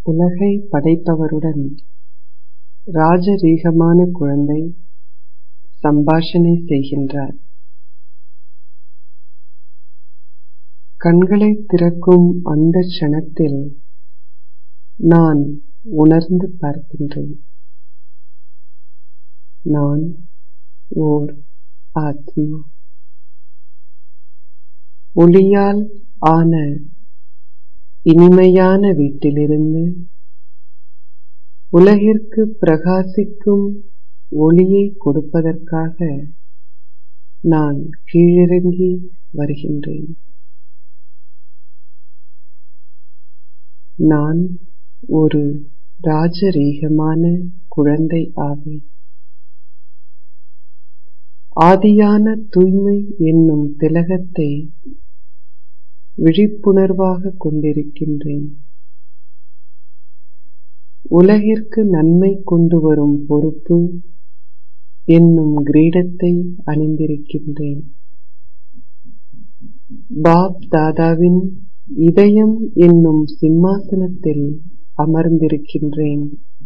உலகை படைப்பவருடன் ராஜரீகமான குழந்தை சம்பாஷணை செய்கின்றார் கண்களைத் திறக்கும் அந்த க்ஷணத்தில் நான் உணர்ந்து பார்க்கின்றேன் நான் ஓர் ஆத்மா ஒளியால் ஆன இனிமையான வீட்டிலிருந்து உலகிற்கு பிரகாசிக்கும் ஒளியை கொடுப்பதற்காக நான் கீழிறங்கி வருகின்றேன் நான் ஒரு ராஜரீகமான குழந்தை ஆவேன் ஆதியான தூய்மை என்னும் திலகத்தை விழிப்புணர்வாக கொண்டிருக்கின்றேன் உலகிற்கு நன்மை கொண்டு வரும் பொறுப்பு என்னும் கிரீடத்தை அணிந்திருக்கின்றேன் பாப் தாதாவின் இதயம் என்னும் சிம்மாசனத்தில் அமர்ந்திருக்கின்றேன்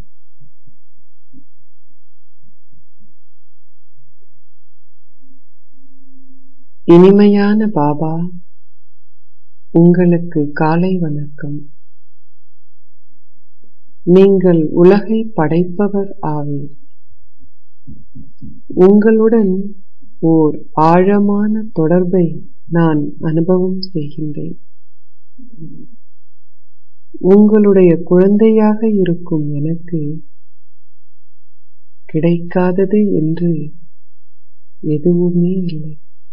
இனிமையான பாபா உங்களுக்கு காலை வணக்கம் நீங்கள் உலகை படைப்பவர் ஆவீர் உங்களுடன் ஓர் ஆழமான தொடர்பை நான் அனுபவம் செய்கின்றேன் உங்களுடைய குழந்தையாக இருக்கும் எனக்கு கிடைக்காதது என்று எதுவுமே இல்லை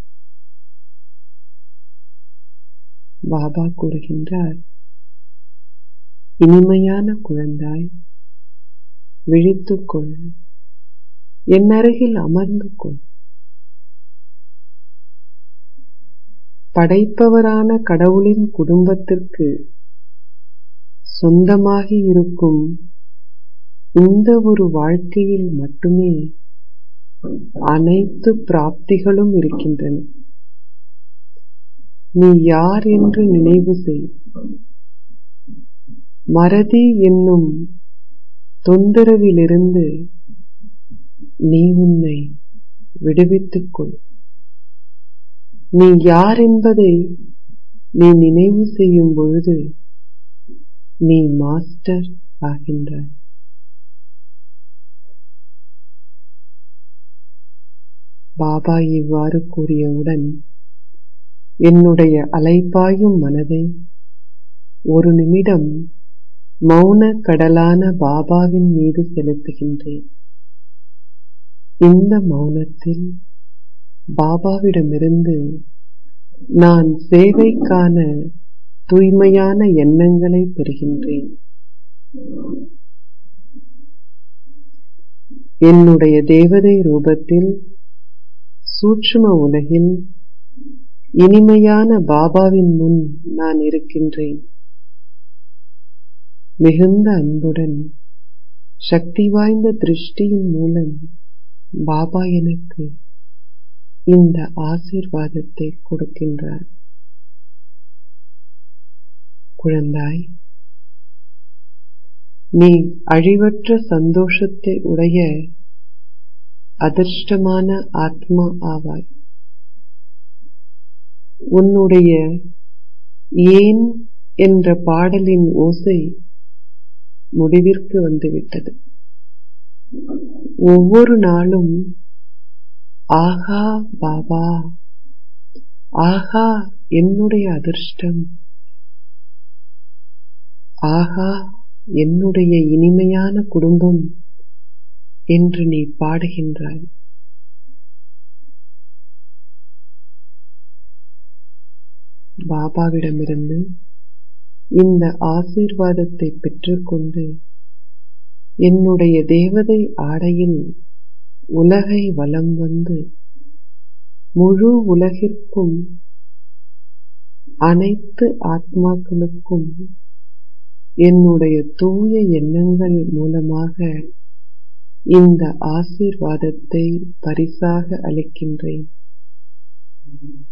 பாபா கூறுகின்றார் இனிமையான குழந்தாய் விழித்துக்கொள் என் அருகில் அமர்ந்து கொள் படைப்பவரான கடவுளின் குடும்பத்திற்கு சொந்தமாகி இருக்கும் இந்த ஒரு வாழ்க்கையில் மட்டுமே அனைத்து பிராப்திகளும் இருக்கின்றன நீ யார் என்று நினைவு செய் மறதி என்னும் தொந்தரவிலிருந்து நீ உன்னை விடுவித்துக் கொள் நீ யார் என்பதை நீ நினைவு செய்யும் பொழுது நீ மாஸ்டர் ஆகின்றாய் பாபா இவ்வாறு கூறியவுடன் என்னுடைய அலைபாயும் மனதை ஒரு நிமிடம் மௌன கடலான பாபாவின் மீது செலுத்துகின்றேன் இந்த மௌனத்தில் பாபாவிடமிருந்து நான் சேவைக்கான தூய்மையான எண்ணங்களை பெறுகின்றேன் என்னுடைய தேவதை ரூபத்தில் சூட்சும உலகில் இனிமையான பாபாவின் முன் நான் இருக்கின்றேன் மிகுந்த அன்புடன் சக்தி வாய்ந்த திருஷ்டியின் மூலம் பாபா எனக்கு இந்த ஆசீர்வாதத்தை கொடுக்கின்றார் குழந்தாய் நீ அழிவற்ற சந்தோஷத்தை உடைய அதிர்ஷ்டமான ஆத்மா ஆவாய் உன்னுடைய ஏன் என்ற பாடலின் ஓசை முடிவிற்கு வந்துவிட்டது ஒவ்வொரு நாளும் ஆஹா பாபா ஆஹா என்னுடைய அதிர்ஷ்டம் ஆஹா என்னுடைய இனிமையான குடும்பம் என்று நீ பாடுகின்றாய் பாபாவிடமிருந்து இந்த ஆசீர்வாதத்தை பெற்றுக்கொண்டு என்னுடைய தேவதை ஆடையில் உலகை வலம் வந்து முழு உலகிற்கும் அனைத்து ஆத்மாக்களுக்கும் என்னுடைய தூய எண்ணங்கள் மூலமாக இந்த ஆசீர்வாதத்தை பரிசாக அளிக்கின்றேன்